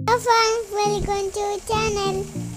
friends, welcome to channel.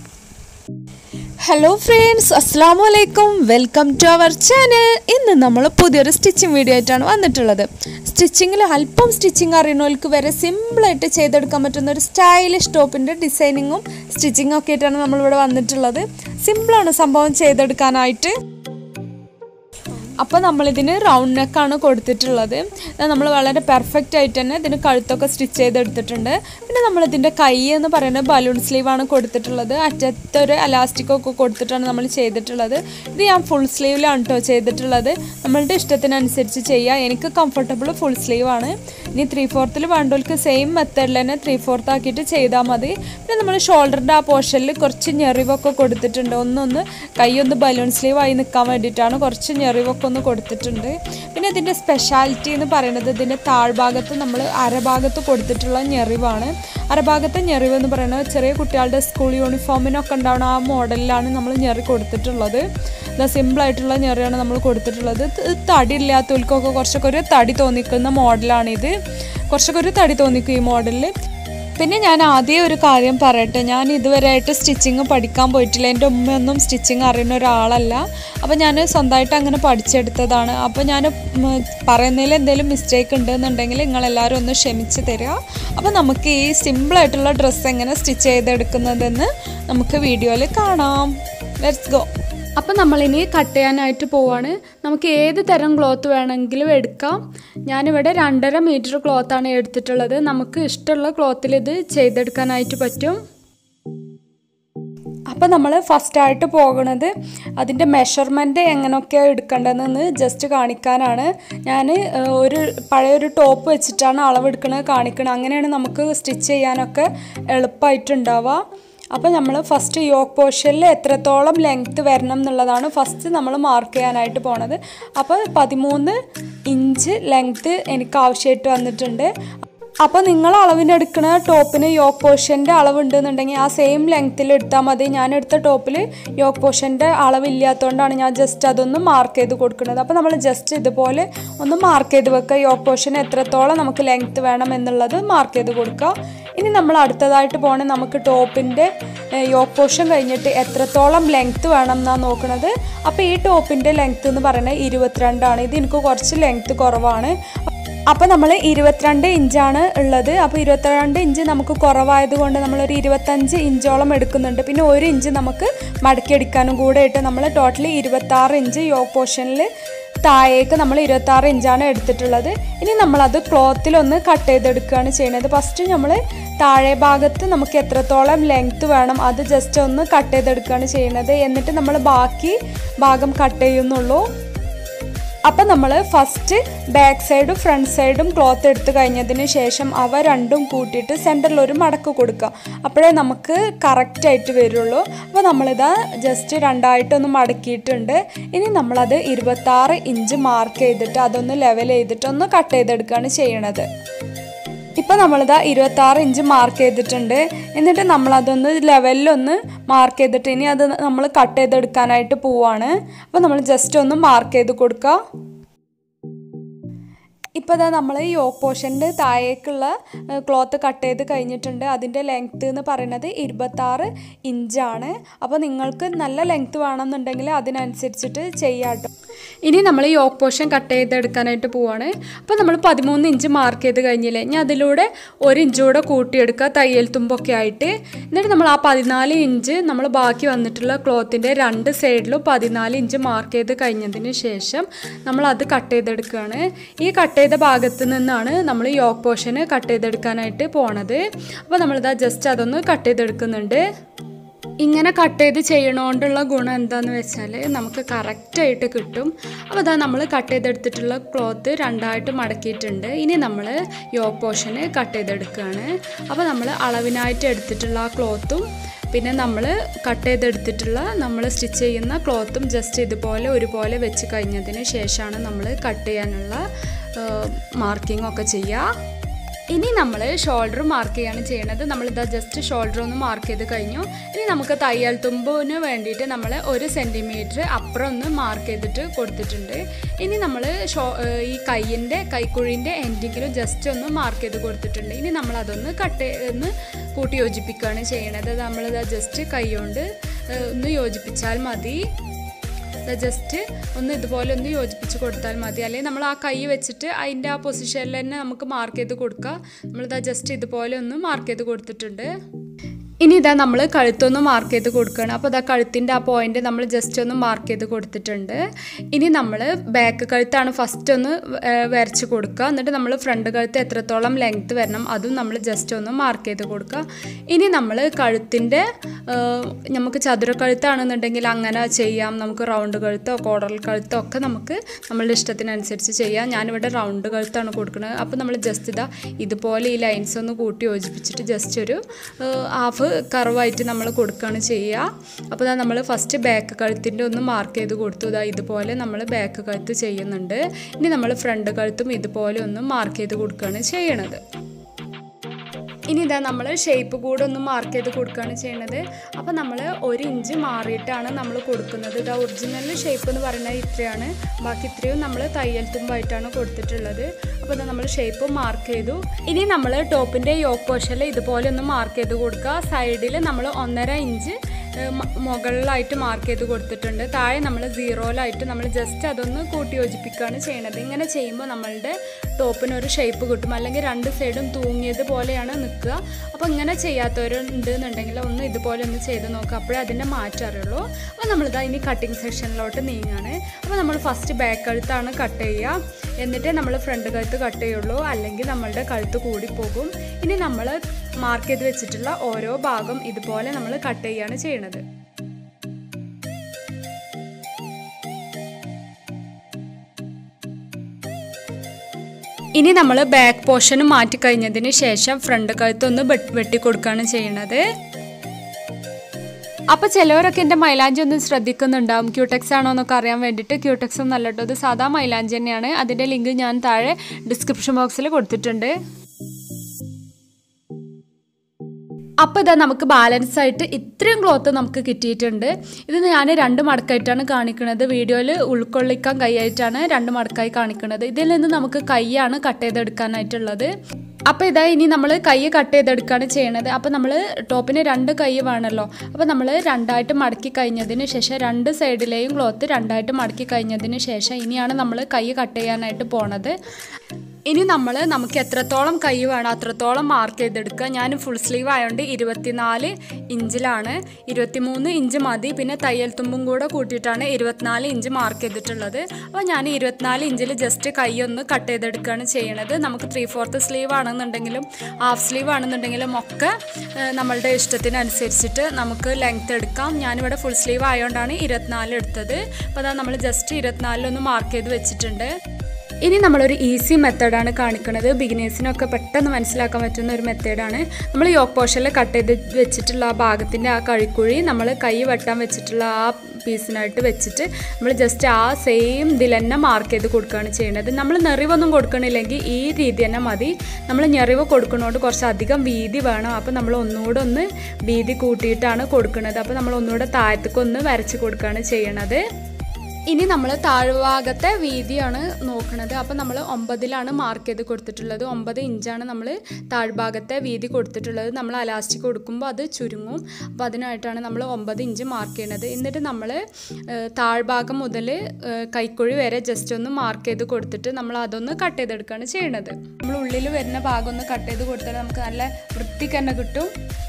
Hello friends അസ്സാം വലൈക്കും welcome to our channel ഇന്ന് നമ്മൾ പുതിയൊരു സ്റ്റിച്ചിങ് വീഡിയോ ആയിട്ടാണ് വന്നിട്ടുള്ളത് സ്റ്റിച്ചിങ്ങിൽ അല്പം സ്റ്റിച്ചിങ് അറിയുന്നവർക്ക് വരെ സിമ്പിളായിട്ട് ചെയ്തെടുക്കാൻ പറ്റുന്ന ഒരു സ്റ്റൈലിഷ് ടോപ്പിൻ്റെ ഡിസൈനിങ്ങും സ്റ്റിച്ചിങ്ങും ഒക്കെ ആയിട്ടാണ് നമ്മളിവിടെ വന്നിട്ടുള്ളത് സിമ്പിളാണ് സംഭവം ചെയ്തെടുക്കാനായിട്ട് അപ്പോൾ നമ്മളിതിന് റൗണ്ട് നെക്കാണ് കൊടുത്തിട്ടുള്ളത് നമ്മൾ വളരെ പെർഫെക്റ്റ് ആയിട്ട് തന്നെ ഇതിന് കഴുത്തൊക്കെ സ്റ്റിച്ച് ചെയ്തെടുത്തിട്ടുണ്ട് പിന്നെ നമ്മളിതിൻ്റെ കൈ എന്ന് പറയുന്നത് ബലൂൺ സ്ലീവാണ് കൊടുത്തിട്ടുള്ളത് അറ്റത്തൊരു അലാസ്റ്റിക്കൊക്കെ കൊടുത്തിട്ടാണ് നമ്മൾ ചെയ്തിട്ടുള്ളത് ഇത് ഞാൻ ഫുൾ സ്ലീവിലാണ് കേട്ടോ ചെയ്തിട്ടുള്ളത് നമ്മളുടെ ഇഷ്ടത്തിനനുസരിച്ച് ചെയ്യുക എനിക്ക് കംഫർട്ടബിൾ ഫുൾ സ്ലീവാണ് ഇനി ത്രീ ഫോർത്തിൽ വേണ്ടവർക്ക് സെയിം മെത്തേഡിൽ തന്നെ ത്രീ ഫോർത്ത് ആക്കിയിട്ട് ചെയ്താൽ മതി പിന്നെ നമ്മൾ ഷോൾഡറിൻ്റെ ആ പോർഷനിൽ കുറച്ച് ഞെറിവൊക്കെ കൊടുത്തിട്ടുണ്ട് ഒന്നൊന്ന് കൈ ഒന്ന് ബലൂൺ സ്ലീവ് ആയി നിൽക്കാൻ വേണ്ടിയിട്ടാണ് കുറച്ച് ഞെറിവൊക്കെ ഒന്ന് കൊടുത്തിട്ടുണ്ട് പിന്നെ ഇതിൻ്റെ സ്പെഷ്യാലിറ്റി എന്ന് പറയുന്നത് ഇതിൻ്റെ താഴ്ഭാഗത്ത് നമ്മൾ അരഭാഗത്ത് കൊടുത്തിട്ടുള്ള ഞെറിവാണ് അരഭാഗത്തെ ഞെറിവ് എന്ന് പറയുന്നത് ചെറിയ കുട്ടികളുടെ സ്കൂൾ യൂണിഫോമിനൊക്കെ ഉണ്ടാവുന്ന ആ മോഡലിലാണ് നമ്മൾ ഞെറി കൊടുത്തിട്ടുള്ളത് ഇത് സിമ്പിളായിട്ടുള്ള ഞെറിയാണ് നമ്മൾ കൊടുത്തിട്ടുള്ളത് ഇത് തടി ഇല്ലാത്തവർക്കൊക്കെ കുറച്ചൊക്കെ ഒരു തടി തോന്നിക്കുന്ന മോഡലാണിത് കുറച്ചൊക്കെ ഒരു തടി തോന്നിക്കും ഈ മോഡലിൽ പിന്നെ ഞാൻ ആദ്യം ഒരു കാര്യം പറയട്ടെ ഞാൻ ഇതുവരെയായിട്ട് സ്റ്റിച്ചിങ് പഠിക്കാൻ പോയിട്ടില്ല എൻ്റെ ഉമ്മയൊന്നും സ്റ്റിച്ചിങ് അറിയുന്ന ഒരാളല്ല അപ്പോൾ ഞാൻ സ്വന്തമായിട്ട് അങ്ങനെ പഠിച്ചെടുത്തതാണ് അപ്പോൾ ഞാൻ പറയുന്നതിൽ എന്തെങ്കിലും മിസ്റ്റേക്ക് ഉണ്ടെന്നുണ്ടെങ്കിൽ നിങ്ങളെല്ലാവരും ഒന്ന് ക്ഷമിച്ച് തരിക അപ്പോൾ നമുക്ക് ഈ സിമ്പിളായിട്ടുള്ള ഡ്രസ്സ് എങ്ങനെ സ്റ്റിച്ച് ചെയ്തെടുക്കുന്നതെന്ന് നമുക്ക് വീഡിയോയിൽ കാണാം ലെറ്റ്സ് ഗോ അപ്പം നമ്മളിനി കട്ട് ചെയ്യാനായിട്ട് പോവാണ് നമുക്ക് ഏത് തരം ക്ലോത്ത് വേണമെങ്കിലും എടുക്കാം ഞാനിവിടെ രണ്ടര മീറ്റർ ക്ലോത്താണ് എടുത്തിട്ടുള്ളത് നമുക്ക് ഇഷ്ടമുള്ള ക്ലോത്തിൽ ഇത് ചെയ്തെടുക്കാനായിട്ട് പറ്റും അപ്പം നമ്മൾ ഫസ്റ്റായിട്ട് പോകുന്നത് അതിൻ്റെ മെഷർമെൻറ്റ് എങ്ങനെയൊക്കെയാണ് എടുക്കേണ്ടതെന്ന് ജസ്റ്റ് കാണിക്കാനാണ് ഞാൻ ഒരു പഴയൊരു ടോപ്പ് വെച്ചിട്ടാണ് അളവെടുക്കണത് കാണിക്കണത് അങ്ങനെയാണ് നമുക്ക് സ്റ്റിച്ച് ചെയ്യാനൊക്കെ എളുപ്പമായിട്ടുണ്ടാവുക അപ്പോൾ നമ്മൾ ഫസ്റ്റ് യോക്ക് പോർഷനിൽ എത്രത്തോളം ലെങ്ത്ത് വരണം എന്നുള്ളതാണ് ഫസ്റ്റ് നമ്മൾ മാർക്ക് ചെയ്യാനായിട്ട് പോണത് അപ്പോൾ പതിമൂന്ന് ഇഞ്ച് ലെങ്ത്ത് എനിക്ക് ആവശ്യമായിട്ട് വന്നിട്ടുണ്ട് അപ്പോൾ നിങ്ങൾ അളവിനെടുക്കുന്ന ടോപ്പിന് യോക്ക് പോർഷൻ്റെ അളവുണ്ടെന്നുണ്ടെങ്കിൽ ആ സെയിം ലെങ്ത്തിൽ എടുത്താൽ മതി ഞാൻ എടുത്ത ടോപ്പിൽ യോക്ക് പോർഷൻ്റെ അളവില്ലാത്തതുകൊണ്ടാണ് ഞാൻ ജസ്റ്റ് അതൊന്ന് മാർക്ക് ചെയ്ത് കൊടുക്കുന്നത് അപ്പോൾ നമ്മൾ ജസ്റ്റ് ഇതുപോലെ ഒന്ന് മാർക്ക് ചെയ്ത് വെക്കുക യോക്ക് പോർഷൻ എത്രത്തോളം നമുക്ക് ലെങ്ത്ത് വേണം എന്നുള്ളത് മാർക്ക് ചെയ്ത് കൊടുക്കുക ഇനി നമ്മൾ അടുത്തതായിട്ട് പോകണേ നമുക്ക് ടോപ്പിൻ്റെ യോക്ക് പോർഷൻ കഴിഞ്ഞിട്ട് എത്രത്തോളം ലെങ്ത്ത് വേണം എന്നാണ് നോക്കുന്നത് അപ്പോൾ ഈ ടോപ്പിൻ്റെ ലെങ്ത്ത് എന്ന് പറയുന്നത് ഇരുപത്തിരണ്ടാണ് ഇത് എനിക്ക് കുറച്ച് ലെങ്ത്ത് കുറവാണ് അപ്പോൾ നമ്മൾ ഇരുപത്തിരണ്ട് ഇഞ്ചാണ് ഉള്ളത് അപ്പോൾ ഇരുപത്തിരണ്ട് ഇഞ്ച് നമുക്ക് കുറവായത് കൊണ്ട് നമ്മളൊരു ഇരുപത്തഞ്ച് ഇഞ്ചോളം എടുക്കുന്നുണ്ട് പിന്നെ ഒരു ഇഞ്ച് നമുക്ക് മടക്കിയെടുക്കാനും കൂടെ ഇട്ട് നമ്മൾ ടോട്ടലി ഇരുപത്താറ് ഇഞ്ച് യോക്ക് പോർഷനിൽ താഴേക്ക് നമ്മൾ ഇരുപത്താറ് ഇഞ്ചാണ് എടുത്തിട്ടുള്ളത് ഇനി നമ്മളത് ക്ലോത്തിലൊന്ന് കട്ട് ചെയ്തെടുക്കുകയാണ് ചെയ്യുന്നത് ഫസ്റ്റ് നമ്മൾ താഴെ ഭാഗത്ത് നമുക്ക് എത്രത്തോളം ലെങ്ത്ത് വേണം അത് ജസ്റ്റ് ഒന്ന് കട്ട് ചെയ്തെടുക്കുകയാണ് ചെയ്യുന്നത് എന്നിട്ട് നമ്മൾ ബാക്കി ഭാഗം കട്ട് ചെയ്യുന്നുള്ളൂ അപ്പം നമ്മൾ ഫസ്റ്റ് ബാക്ക് സൈഡും ഫ്രണ്ട് സൈഡും ക്ലോത്ത് എടുത്ത് കഴിഞ്ഞതിന് ശേഷം അവ രണ്ടും കൂട്ടിയിട്ട് സെൻറ്ററിൽ ഒരു മടക്ക് കൊടുക്കുക അപ്പോഴേ നമുക്ക് കറക്റ്റായിട്ട് വരുള്ളൂ അപ്പോൾ നമ്മളിത് ജസ്റ്റ് രണ്ടായിട്ടൊന്ന് മടക്കിയിട്ടുണ്ട് ഇനി നമ്മളത് ഇരുപത്താറ് ഇഞ്ച് മാർക്ക് ചെയ്തിട്ട് അതൊന്ന് ലെവൽ ചെയ്തിട്ട് ഒന്ന് കട്ട് ചെയ്തെടുക്കുകയാണ് ചെയ്യണത് ഇപ്പോൾ നമ്മളിതാ ഇരുപത്താറ് ഇഞ്ച് മാർക്ക് ചെയ്തിട്ടുണ്ട് എന്നിട്ട് നമ്മളതൊന്ന് ലെവലിലൊന്ന് മാർക്ക് ചെയ്തിട്ട് ഇനി അത് നമ്മൾ കട്ട് ചെയ്തെടുക്കാനായിട്ട് പോവാണ് അപ്പോൾ നമ്മൾ ജസ്റ്റ് ഒന്ന് മാർക്ക് ചെയ്ത് കൊടുക്കുക ഇപ്പോൾ ഇതാ നമ്മൾ ഈ യോക്ക് പോർഷൻ്റെ താഴേക്കുള്ള ക്ലോത്ത് കട്ട് ചെയ്ത് കഴിഞ്ഞിട്ടുണ്ട് അതിൻ്റെ ലെങ്ത്ത് എന്ന് പറയുന്നത് ഇരുപത്താറ് ഇഞ്ചാണ് അപ്പോൾ നിങ്ങൾക്ക് നല്ല ലെങ്ത്ത് വേണമെന്നുണ്ടെങ്കിൽ അതിനനുസരിച്ചിട്ട് ചെയ്യാട്ടോ ഇനി നമ്മൾ ഈ യോക്ക് പോർഷൻ കട്ട് ചെയ്തെടുക്കാനായിട്ട് പോവാണ് അപ്പോൾ നമ്മൾ പതിമൂന്ന് ഇഞ്ച് മാർക്ക് ചെയ്ത് കഴിഞ്ഞില്ലേ ഇനി അതിലൂടെ ഒരു ഇഞ്ച് കൂടെ കൂട്ടിയെടുക്കുക തയ്യൽ തുമ്പൊക്കെ ആയിട്ട് എന്നിട്ട് നമ്മൾ ആ പതിനാല് ഇഞ്ച് നമ്മൾ ബാക്കി വന്നിട്ടുള്ള ക്ലോത്തിൻ്റെ രണ്ട് സൈഡിലും പതിനാല് ഇഞ്ച് മാർക്ക് ചെയ്ത് കഴിഞ്ഞതിന് ശേഷം നമ്മൾ അത് കട്ട് ചെയ്തെടുക്കുകയാണ് ഈ കട്ട് ചെയ്ത ഭാഗത്ത് നിന്നാണ് നമ്മൾ യോക്ക് പോർഷന് കട്ട് ചെയ്തെടുക്കാനായിട്ട് പോണത് അപ്പോൾ നമ്മളിതാ ജസ്റ്റ് അതൊന്ന് കട്ട് ചെയ്തെടുക്കുന്നുണ്ട് ഇങ്ങനെ കട്ട് ചെയ്ത് ചെയ്യണോണ്ടുള്ള ഗുണം എന്താണെന്ന് വെച്ചാൽ നമുക്ക് കറക്റ്റായിട്ട് കിട്ടും അപ്പോൾ അതാ നമ്മൾ കട്ട് ചെയ്തെടുത്തിട്ടുള്ള ക്ലോത്ത് രണ്ടായിട്ട് മടക്കിയിട്ടുണ്ട് ഇനി നമ്മൾ യോക്ക് പോർഷന് കട്ട് ചെയ്തെടുക്കുകയാണ് അപ്പോൾ നമ്മൾ അളവിനായിട്ട് എടുത്തിട്ടുള്ള ആ ക്ലോത്തും പിന്നെ നമ്മൾ കട്ട് ചെയ്തെടുത്തിട്ടുള്ള നമ്മൾ സ്റ്റിച്ച് ചെയ്യുന്ന ക്ലോത്തും ജസ്റ്റ് ഇതുപോലെ ഒരുപോലെ വെച്ച് കഴിഞ്ഞതിന് ശേഷമാണ് നമ്മൾ കട്ട് ചെയ്യാനുള്ള മാർക്കിംഗ് ഒക്കെ ചെയ്യുക ഇനി നമ്മൾ ഷോൾഡർ മാർക്ക് ചെയ്യാണ് ചെയ്യണത് നമ്മളിതാ ജസ്റ്റ് ഷോൾഡർ ഒന്ന് മാർക്ക് ചെയ്ത് കഴിഞ്ഞു ഇനി നമുക്ക് തയ്യൽ തുമ്പിന് വേണ്ടിയിട്ട് നമ്മൾ ഒരു സെൻറ്റിമീറ്റർ അപ്പുറം ഒന്ന് മാർക്ക് ചെയ്തിട്ട് കൊടുത്തിട്ടുണ്ട് ഇനി നമ്മൾ ഷോ ഈ കയ്യിൻ്റെ കൈക്കുഴിൻ്റെ എൻഡിങ്ങിലും ജസ്റ്റ് ഒന്ന് മാർക്ക് ചെയ്ത് കൊടുത്തിട്ടുണ്ട് ഇനി നമ്മൾ അതൊന്ന് കട്ട് ഒന്ന് കൂട്ടി യോജിപ്പിക്കുകയാണ് ചെയ്യണത് നമ്മളിതാ ജസ്റ്റ് കൈ കൊണ്ട് ഏഹ്, ഒന്ന് യോജിപ്പിച്ചാൽ മതി ജസ്റ്റ് ഒന്ന് ഇതുപോലെ ഒന്ന് യോജിപ്പിച്ച് കൊടുത്താൽ മതി അല്ലെങ്കിൽ നമ്മൾ ആ കൈ വെച്ചിട്ട് അതിൻ്റെ ആ പൊസിഷനിൽ തന്നെ നമുക്ക് മാർക്ക് ചെയ്ത് കൊടുക്കുക നമ്മളിതാ ജസ്റ്റ് ഇതുപോലെ ഒന്ന് മാർക്ക് ചെയ്ത് കൊടുത്തിട്ടുണ്ട് ഇനി ഇതാ നമ്മൾ കഴുത്തൊന്ന് മാർക്ക് ചെയ്ത് കൊടുക്കുകയാണ് അപ്പോൾ ഇതാ കഴുത്തിൻ്റെ ആ പോയിന്റ് നമ്മൾ ജസ്റ്റ് ഒന്ന് മാർക്ക് ചെയ്ത് കൊടുത്തിട്ടുണ്ട് ഇനി നമ്മൾ ബാക്ക് കഴുത്താണ് ഫസ്റ്റ് ഒന്ന് ഏർ വരച്ച് കൊടുക്കുക എന്നിട്ട് നമ്മൾ ഫ്രണ്ട് കഴുത്ത് എത്രത്തോളം ലെങ്ത്ത് വരണം അതും നമ്മൾ ജസ്റ്റ് ഒന്ന് മാർക്ക് ചെയ്ത് കൊടുക്കുക ഇനി നമ്മൾ കഴുത്തിൻ്റെ ഏർ നമുക്ക് ചതുര കഴുത്താണെന്നുണ്ടെങ്കിൽ അങ്ങനെ ചെയ്യാം നമുക്ക് റൗണ്ട് കഴുത്തോ കോടൽ കഴുത്തോ ഒക്കെ നമുക്ക് നമ്മളുടെ ഇഷ്ടത്തിനനുസരിച്ച് ചെയ്യാം ഞാനിവിടെ റൗണ്ട് കഴുത്താണ് കൊടുക്കുന്നത് അപ്പോൾ നമ്മൾ ജസ്റ്റ് ഇതാ ഇതുപോലെ ഈ ലൈൻസ് ഒന്ന് കൂട്ടി യോജിപ്പിച്ചിട്ട് ജസ്റ്റ് ഒരു ഹാഫ് കർവായിട്ട് നമ്മൾ കൊടുക്കുകയാണ് ചെയ്യുക അപ്പോൾ ഇതാ നമ്മൾ ഫസ്റ്റ് ബാക്ക് കഴുത്തിൻ്റെ ഒന്ന് മാർക്ക് ചെയ്ത് കൊടുത്തു ഇതാ ഇതുപോലെ നമ്മൾ ബാക്ക് കഴുത്ത് ചെയ്യുന്നുണ്ട് ഇനി നമ്മൾ ഫ്രണ്ട് കഴുത്തും ഇതുപോലെ ഒന്ന് മാർക്ക് ചെയ്ത് കൊടുക്കുകയാണ് ചെയ്യണത് ഇനി ഇതാ നമ്മൾ ഷേപ്പ് കൂടെ ഒന്ന് മാർക്ക് ചെയ്ത് കൊടുക്കുകയാണ് ചെയ്യുന്നത് അപ്പോൾ നമ്മൾ ഒരു ഇഞ്ച് മാറിയിട്ടാണ് നമ്മൾ കൊടുക്കുന്നത് ഇതാ ഒറിജിനൽ ഷേപ്പ് എന്ന് പറയുന്നത് ഇത്രയാണ് ബാക്കി ഇത്രയും നമ്മൾ തയ്യൽ തുമ്പായിട്ടാണ് കൊടുത്തിട്ടുള്ളത് അപ്പോൾ ഇതാ നമ്മൾ ഷേപ്പ് മാർക്ക് ചെയ്തു ഇനി നമ്മൾ ടോപ്പിൻ്റെ യോക്ക് പോഷനിൽ ഇതുപോലെ ഒന്ന് മാർക്ക് ചെയ്ത് കൊടുക്കുക സൈഡിൽ നമ്മൾ ഒന്നര ഇഞ്ച് ഏഹ്, മ- മുകളിലായിട്ട് മാർക്ക് ചെയ്ത് കൊടുത്തിട്ടുണ്ട് താഴെ നമ്മൾ സീറോയിലായിട്ട് നമ്മൾ ജസ്റ്റ് അതൊന്ന് കൂട്ടി യോജിപ്പിക്കുകയാണ് ചെയ്യണത് ഇങ്ങനെ ചെയ്യുമ്പോൾ നമ്മളുടെ ടോപ്പിന് ഒരു ഷേപ്പ് കിട്ടും അല്ലെങ്കിൽ രണ്ട് സൈഡും തൂങ്ങിയത് പോലെയാണ് നിൽക്കുക അപ്പോൾ ഇങ്ങനെ ചെയ്യാത്തവരുണ്ട് എന്നുണ്ടെങ്കിൽ ഒന്ന് ഇതുപോലെ ഒന്ന് ചെയ്ത് നോക്കുക അപ്പോഴേ അതിൻ്റെ മാറ്റം അറിയുള്ളൂ അപ്പോൾ നമ്മളിതാ ഇനി കട്ടിങ് സെക്ഷനിലോട്ട് നീങ്ങാണ് അപ്പോൾ നമ്മൾ ഫസ്റ്റ് ബാക്ക് കഴുത്താണ് കട്ട് ചെയ്യുക എന്നിട്ടേ നമ്മൾ ഫ്രണ്ട് കഴുത്ത് കട്ട് ചെയ്യുള്ളൂ അല്ലെങ്കിൽ നമ്മളുടെ കഴുത്ത് കൂടിപ്പോകും ഇനി നമ്മൾ മാർക്ക് ചെയ്ത് വെച്ചിട്ടുള്ള ഓരോ ഭാഗം ഇതുപോലെ നമ്മൾ കട്ട് ചെയ്യുകയാണ് ചെയ്യണത് ഇനി നമ്മൾ ബാക്ക് പോർഷൻ മാറ്റി കഴിഞ്ഞതിന് ശേഷം ഫ്രണ്ട് കഴുത്തൊന്ന് വെട്ടിക്കൊടുക്കുകയാണ് ചെയ്യണത് അപ്പോൾ ചിലവരൊക്കെ എൻ്റെ മൈലാഞ്ചി ഒന്ന് ശ്രദ്ധിക്കുന്നുണ്ടാവും ക്യൂടെക്സ് ആണോ എന്നൊക്കെ അറിയാൻ വേണ്ടിയിട്ട് ക്യൂടെക്സ് ഒന്നും അല്ല കേട്ടോ ഇത് സാധാ മൈലാഞ്ചി തന്നെയാണ് അതിൻ്റെ ലിങ്ക് ഞാൻ താഴെ ഡിസ്ക്രിപ്ഷൻ ബോക്സിൽ കൊടുത്തിട്ടുണ്ട് അപ്പോൾ ഇതാ നമുക്ക് ബാലൻസ് ആയിട്ട് ഇത്രയും ക്ലോത്ത് നമുക്ക് കിട്ടിയിട്ടുണ്ട് ഇത് ഞാൻ രണ്ട് മടക്കായിട്ടാണ് കാണിക്കുന്നത് വീഡിയോയിൽ ഉൾക്കൊള്ളിക്കാൻ കൈയായിട്ടാണ് രണ്ട് മടക്കായി കാണിക്കുന്നത് ഇതിൽ നിന്ന് നമുക്ക് കൈയാണ് കട്ട് ചെയ്തെടുക്കാനായിട്ടുള്ളത് അപ്പോൾ ഇതാ ഇനി നമ്മൾ കൈ കട്ട് ചെയ്തെടുക്കുകയാണ് ചെയ്യണത് അപ്പോൾ നമ്മൾ ടോപ്പിന് രണ്ട് കൈ വേണമല്ലോ അപ്പോൾ നമ്മൾ രണ്ടായിട്ട് മടക്കി കഴിഞ്ഞതിന് ശേഷം രണ്ട് സൈഡിലെയും ക്ലോത്ത് രണ്ടായിട്ട് മടക്കി കഴിഞ്ഞതിന് ശേഷം ഇനിയാണ് നമ്മൾ കൈ കട്ട് ചെയ്യാനായിട്ട് പോണത് ഇനി നമ്മൾ നമുക്ക് എത്രത്തോളം കൈ വേണം അത്രത്തോളം മാർക്ക് ചെയ്തെടുക്കുക ഞാൻ ഫുൾ സ്ലീവ് ആയതുകൊണ്ട് ഇരുപത്തിനാല് ഇഞ്ചിലാണ് ഇരുപത്തിമൂന്ന് ഇഞ്ച് മതി പിന്നെ തയ്യൽ തുമ്പും കൂടെ കൂട്ടിയിട്ടാണ് ഇരുപത്തിനാല് ഇഞ്ച് മാർക്ക് ചെയ്തിട്ടുള്ളത് അപ്പോൾ ഞാൻ ഇരുപത്തിനാല് ഇഞ്ചിൽ ജസ്റ്റ് കൈ ഒന്ന് കട്ട് ചെയ്തെടുക്കുകയാണ് ചെയ്യണത് നമുക്ക് ത്രീ ഫോർത്ത് സ്ലീവ് ആണെന്നുണ്ടെങ്കിലും ഹാഫ് സ്ലീവ് ആണെന്നുണ്ടെങ്കിലും ഒക്കെ ഏഹ്, നമ്മളുടെ ഇഷ്ടത്തിനനുസരിച്ചിട്ട് നമുക്ക് ലെങ്ത് എടുക്കാം ഞാനിവിടെ ഫുൾ സ്ലീവ് ആയതുകൊണ്ടാണ് ഇരുപത്തിനാല് എടുത്തത് അപ്പോൾ അതാ നമ്മൾ ജസ്റ്റ് ഇരുപത്തിനാലിലൊന്ന് മാർക്ക് ചെയ്ത് വെച്ചിട്ടുണ്ട് ഇനി നമ്മളൊരു ഈസി മെത്തേഡാണ് കാണിക്കുന്നത് ബിഗിനേഴ്സിനൊക്കെ പെട്ടെന്ന് മനസ്സിലാക്കാൻ പറ്റുന്ന ഒരു മെത്തേഡാണ് നമ്മൾ യോക്ക് പോഷനിൽ കട്ട് ചെയ്ത് വെച്ചിട്ടുള്ള ആ ഭാഗത്തിൻ്റെ ആ കഴിക്കുഴി നമ്മൾ കൈ വെട്ടാൻ വെച്ചിട്ടുള്ള ആ പീസിനായിട്ട് വെച്ചിട്ട് നമ്മൾ ജസ്റ്റ് ആ സെയിം ഇതിൽ തന്നെ മാർക്ക് ചെയ്ത് കൊടുക്കുകയാണ് ചെയ്യുന്നത് നമ്മൾ നെറിവൊന്നും കൊടുക്കണില്ലെങ്കിൽ ഈ രീതി തന്നെ മതി നമ്മൾ ഞെറിവ് കൊടുക്കുന്നതുകൊണ്ട് കുറച്ച് അധികം വീതി വേണം അപ്പോൾ നമ്മൾ ഒന്നുകൂടെ ഒന്ന് വീതി കൂട്ടിയിട്ടാണ് കൊടുക്കുന്നത് അപ്പോൾ നമ്മൾ ഒന്നുകൂടെ താഴത്തേക്ക് ഒന്ന് വരച്ച് കൊടുക്കുകയാണ് ചെയ്യണത് ഇനി നമ്മൾ താഴ്ഭാഗത്തെ വീതിയാണ് നോക്കുന്നത് അപ്പോൾ നമ്മൾ ഒമ്പതിലാണ് മാർക്ക് ചെയ്ത് കൊടുത്തിട്ടുള്ളത് ഒമ്പത് ഇഞ്ചാണ് നമ്മൾ താഴ്ഭാഗത്തെ വീതി കൊടുത്തിട്ടുള്ളത് നമ്മൾ അലാസ്റ്റിക് കൊടുക്കുമ്പോൾ അത് ചുരുങ്ങും അപ്പോൾ അതിനായിട്ടാണ് നമ്മൾ ഒമ്പത് ഇഞ്ച് മാർക്ക് ചെയ്യുന്നത് എന്നിട്ട് നമ്മൾ താഴ്ഭാഗം മുതൽ കൈക്കുഴി വരെ ജസ്റ്റ് ഒന്ന് മാർക്ക് ചെയ്ത് കൊടുത്തിട്ട് നമ്മൾ അതൊന്ന് കട്ട് ചെയ്തെടുക്കുകയാണ് ചെയ്യുന്നത് നമ്മൾ ഉള്ളിൽ വരുന്ന ഭാഗം ഒന്ന് കട്ട് ചെയ്ത് കൊടുത്താൽ നമുക്ക് നല്ല വൃത്തിക്ക് തന്നെ കിട്ടും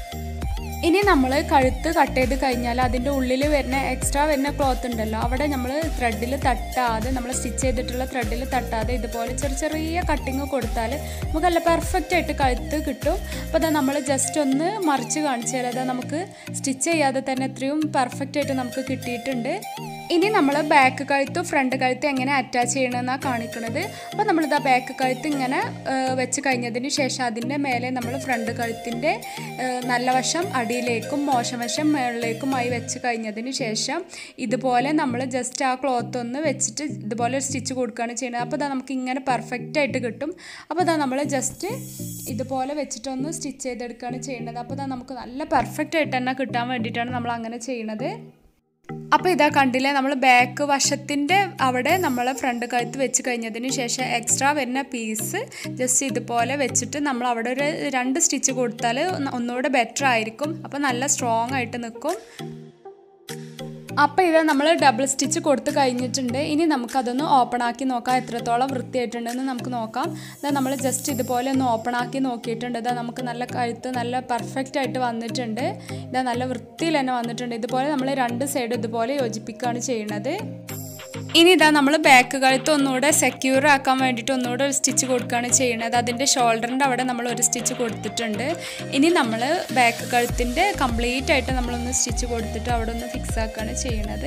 ഇനി നമ്മൾ കഴുത്ത് കട്ട് ചെയ്ത് കഴിഞ്ഞാൽ അതിൻ്റെ ഉള്ളിൽ വരുന്ന എക്സ്ട്രാ വരുന്ന ക്ലോത്ത് ഉണ്ടല്ലോ അവിടെ നമ്മൾ ത്രെഡിൽ തട്ടാതെ നമ്മൾ സ്റ്റിച്ച് ചെയ്തിട്ടുള്ള ത്രെഡിൽ തട്ടാതെ ഇതുപോലെ ചെറിയ ചെറിയ കട്ടിങ് കൊടുത്താൽ നമുക്ക് നല്ല പെർഫെക്റ്റ് ആയിട്ട് കഴുത്ത് കിട്ടും അപ്പോൾ അതാ നമ്മൾ ജസ്റ്റ് ഒന്ന് മറിച്ച് കാണിച്ചു തരാം അതാ നമുക്ക് സ്റ്റിച്ച് ചെയ്യാതെ തന്നെ എത്രയും പെർഫെക്റ്റ് ആയിട്ട് നമുക്ക് കിട്ടിയിട്ടുണ്ട് ഇനി നമ്മൾ ബാക്ക് കഴുത്ത് ഫ്രണ്ട് കഴുത്ത് എങ്ങനെ അറ്റാച്ച് ചെയ്യണമെന്നാണ് കാണിക്കുന്നത് അപ്പോൾ നമ്മളിതാ ബാക്ക് കഴുത്ത് ഇങ്ങനെ ആ, വെച്ച് കഴിഞ്ഞതിന് ശേഷം അതിൻ്റെ മേലെ നമ്മൾ ഫ്രണ്ട് കഴുത്തിൻ്റെ ആ, നല്ല വശം അടിയിലേക്കും മോശം വശം മുകളിലേക്കുമായി വെച്ച് കഴിഞ്ഞതിന് ശേഷം ഇതുപോലെ നമ്മൾ ജസ്റ്റ് ആ ക്ലോത്ത് ഒന്ന് വെച്ചിട്ട് ഇതുപോലെ ഒരു സ്റ്റിച്ച് കൊടുക്കുകയാണ് ചെയ്യുന്നത് അപ്പോൾ ഇതാ നമുക്ക് ഇങ്ങനെ പെർഫെക്റ്റ് ആയിട്ട് കിട്ടും അപ്പോൾ ഇതാ നമ്മൾ ജസ്റ്റ് ഇതുപോലെ വെച്ചിട്ടൊന്ന് സ്റ്റിച്ച് ചെയ്തെടുക്കുകയാണ് ചെയ്യുന്നത് അപ്പോൾ ഇതാ നമുക്ക് നല്ല പെർഫെക്റ്റ് ആയിട്ട് തന്നെ കിട്ടാൻ വേണ്ടിയിട്ടാണ് നമ്മൾ അങ്ങനെ ചെയ്യുന്നത് അപ്പോൾ ഇതാ കണ്ടില്ലേ നമ്മൾ ബാക്ക് വശത്തിൻ്റെ അവിടെ നമ്മൾ ഫ്രണ്ട് കഴുത്ത് വെച്ച് കഴിഞ്ഞതിന് ശേഷം എക്സ്ട്രാ വരുന്ന പീസ് ജസ്റ്റ് ഇതുപോലെ വെച്ചിട്ട് നമ്മൾ അവിടെ ഒരു രണ്ട് സ്റ്റിച്ച് കൊടുത്താൽ ഒന്ന് ഒന്നുകൂടെ ബെറ്റർ ആയിരിക്കും അപ്പോൾ നല്ല സ്ട്രോങ് ആയിട്ട് നിൽക്കും അപ്പോൾ ഇത് നമ്മൾ ഡബിൾ സ്റ്റിച്ച് കൊടുത്ത് കഴിഞ്ഞിട്ടുണ്ട് ഇനി നമുക്കതൊന്ന് ഓപ്പൺ ആക്കി നോക്കാം എത്രത്തോളം വൃത്തിയായിട്ടുണ്ടെന്ന് നമുക്ക് നോക്കാം ഇതാ നമ്മൾ ജസ്റ്റ് ഇതുപോലെ ഒന്ന് ഓപ്പൺ ആക്കി നോക്കിയിട്ടുണ്ട് ഇതാ നമുക്ക് നല്ല കഴുത്ത് നല്ല പെർഫെക്റ്റ് ആയിട്ട് വന്നിട്ടുണ്ട് ഇതാ നല്ല വൃത്തിയിൽ തന്നെ വന്നിട്ടുണ്ട് ഇതുപോലെ നമ്മൾ രണ്ട് സൈഡ് ഇതുപോലെ യോജിപ്പിക്കുകയാണ് ചെയ്യുന്നത് ഇനി ഇതാ നമ്മൾ ബാക്ക് കഴുത്ത് ഒന്നുകൂടെ സെക്യൂർ ആക്കാൻ വേണ്ടിയിട്ട് ഒന്നുകൂടെ ഒരു സ്റ്റിച്ച് കൊടുക്കുകയാണ് ചെയ്യുന്നത് അതിൻ്റെ ഷോൾഡറിൻ്റെ അവിടെ നമ്മൾ ഒരു സ്റ്റിച്ച് കൊടുത്തിട്ടുണ്ട് ഇനി നമ്മൾ ബാക്ക് കഴുത്തിൻ്റെ കംപ്ലീറ്റ് ആയിട്ട് നമ്മളൊന്ന് സ്റ്റിച്ച് കൊടുത്തിട്ട് അവിടെ ഒന്ന് ഫിക്സ് ആക്കുകയാണ് ചെയ്യുന്നത്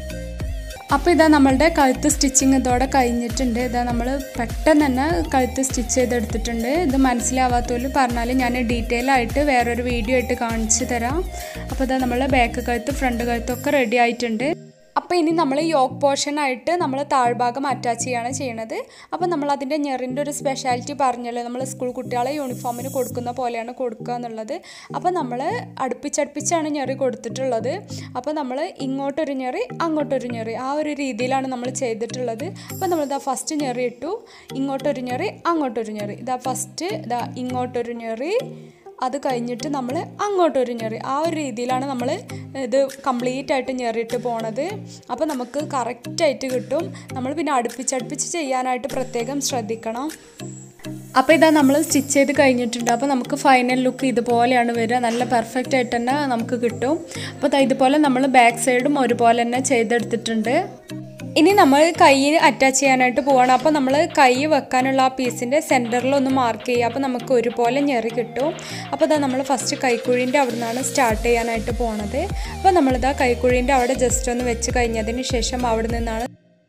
അപ്പോൾ ഇതാ നമ്മളുടെ കഴുത്ത് സ്റ്റിച്ചിങ് ഇതോടെ കഴിഞ്ഞിട്ടുണ്ട് ഇതാ നമ്മൾ പെട്ടെന്ന് തന്നെ കഴുത്ത് സ്റ്റിച്ച് ചെയ്തെടുത്തിട്ടുണ്ട് ഇത് മനസ്സിലാവാത്തവര് പറഞ്ഞാൽ ഞാൻ ഡീറ്റെയിൽ ആയിട്ട് വേറൊരു വീഡിയോ ആയിട്ട് കാണിച്ചു തരാം അപ്പോൾ ഇതാ നമ്മൾ ബാക്ക് കഴുത്ത് ഫ്രണ്ട് കഴുത്തൊക്കെ റെഡി ആയിട്ടുണ്ട് അപ്പോൾ ഇനി നമ്മൾ യോക്ക് പോർഷനായിട്ട് നമ്മൾ താഴ്ഭാഗം അറ്റാച്ച് ചെയ്യാണ് ചെയ്യണത് അപ്പോൾ നമ്മൾ അതിൻ്റെ ഞെറിൻ്റെ ഒരു സ്പെഷ്യാലിറ്റി പറഞ്ഞല്ലോ നമ്മൾ സ്കൂൾ കുട്ടികളെ യൂണിഫോമിന് കൊടുക്കുന്ന പോലെയാണ് കൊടുക്കുക എന്നുള്ളത് അപ്പോൾ നമ്മൾ അടുപ്പിച്ചടുപ്പിച്ചാണ് ഞെറി കൊടുത്തിട്ടുള്ളത് അപ്പോൾ നമ്മൾ ഇങ്ങോട്ടൊരു ഞെറി അങ്ങോട്ടൊരു ഞെറി ആ ഒരു രീതിയിലാണ് നമ്മൾ ചെയ്തിട്ടുള്ളത് അപ്പോൾ നമ്മളിതാ ഫസ്റ്റ് ഞെറി ഇട്ടു ഇങ്ങോട്ടൊരു ഞെറി അങ്ങോട്ടൊരു ഞെറി ഇതാ ഫസ്റ്റ് ഇതാ ഇങ്ങോട്ടൊരു ഞെറി അത് കഴിഞ്ഞിട്ട് നമ്മൾ അങ്ങോട്ടൊരു ഞെറി ആ ഒരു രീതിയിലാണ് നമ്മൾ ഇത് കംപ്ലീറ്റ് ആയിട്ട് ഞെറിയിട്ട് പോണത് അപ്പോൾ നമുക്ക് കറക്റ്റായിട്ട് കിട്ടും നമ്മൾ പിന്നെ അടുപ്പിച്ചടുപ്പിച്ച് ചെയ്യാനായിട്ട് പ്രത്യേകം ശ്രദ്ധിക്കണം അപ്പോൾ ഇതാ നമ്മൾ സ്റ്റിച്ച് ചെയ്ത് കഴിഞ്ഞിട്ടുണ്ട് അപ്പോൾ നമുക്ക് ഫൈനൽ ലുക്ക് ഇതുപോലെയാണ് വരിക നല്ല പെർഫെക്റ്റ് ആയിട്ട് തന്നെ നമുക്ക് കിട്ടും അപ്പോൾ ദാ ഇതുപോലെ നമ്മൾ ബാക്ക് സൈഡും ഒരുപോലെ തന്നെ ചെയ്തെടുത്തിട്ടുണ്ട് ഇനി നമ്മൾ കൈ അറ്റാച്ച് ചെയ്യാനായിട്ട് പോവാണ് അപ്പോൾ നമ്മൾ കൈ വെക്കാനുള്ള ആ പീസിൻ്റെ സെൻറ്ററിൽ ഒന്ന് മാർക്ക് ചെയ്യുക അപ്പോൾ നമുക്ക് ഒരുപോലെ ഞെറി കിട്ടും അപ്പോൾ ഇതാ നമ്മൾ ഫസ്റ്റ് കൈക്കുഴീൻ്റെ അവിടെ നിന്നാണ് സ്റ്റാർട്ട് ചെയ്യാനായിട്ട് പോണത് അപ്പോൾ നമ്മളിതാ കൈക്കുഴീൻ്റെ അവിടെ ജസ്റ്റ് ഒന്ന് വെച്ച് കഴിഞ്ഞതിന് ശേഷം അവിടെ നിന്നാണ്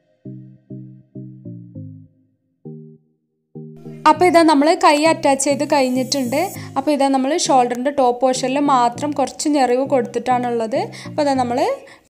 അപ്പോൾ ഇതാ നമ്മൾ കൈ അറ്റാച്ച് ചെയ്ത് കഴിഞ്ഞിട്ടുണ്ട് അപ്പോൾ ഇതാ നമ്മൾ ഷോൾഡറിൻ്റെ ടോപ്പ് പോർഷനിൽ മാത്രം കുറച്ച് ഞെറിവ് കൊടുത്തിട്ടാണുള്ളത് അപ്പോൾ ഇതാ നമ്മൾ